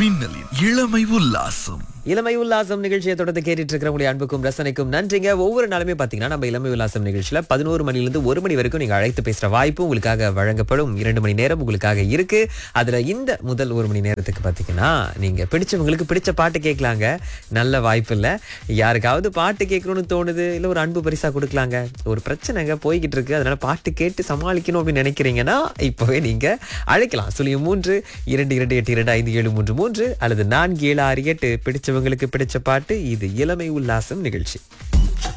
மின்னலின் இளமை உல்லாசம் இளமை உல்லாசம் நிகழ்ச்சியை தொடர்ந்து கேட்டுட்டு இருக்கிறவங்களுடைய அன்புக்கும் ரசனைக்கும் நன்றிங்க ஒவ்வொரு நாளுமே பாத்தீங்கன்னா நம்ம இளமை உல்லாசம் நிகழ்ச்சியில பதினோரு மணிலிருந்து ஒரு மணி வரைக்கும் நீங்க அழைத்து பேசுற வாய்ப்பு உங்களுக்காக வழங்கப்படும் இரண்டு மணி நேரம் உங்களுக்காக இருக்கு அதுல இந்த முதல் ஒரு மணி நேரத்துக்கு பாத்தீங்கன்னா நீங்க பிடிச்சவங்களுக்கு பிடிச்ச பாட்டு கேட்கலாங்க நல்ல வாய்ப்பு இல்ல யாருக்காவது பாட்டு கேட்கணும்னு தோணுது இல்ல ஒரு அன்பு பரிசா கொடுக்கலாங்க ஒரு பிரச்சனைங்க போய்கிட்டு இருக்கு அதனால பாட்டு கேட்டு சமாளிக்கணும் அப்படின்னு நினைக்கிறீங்கன்னா இப்பவே நீங்க அழைக்கலாம் சுழியம் மூன்று இரண்டு இரண்டு எட்டு இரண்டு ஐந்து ஏழு மூன்று மூன்று அல்லது நான்கு ஏழு ஆறு எட்டு பிடிச்சவங்களுக்கு பிடிச்ச பாட்டு இது இளமை உல்லாசம் நிகழ்ச்சி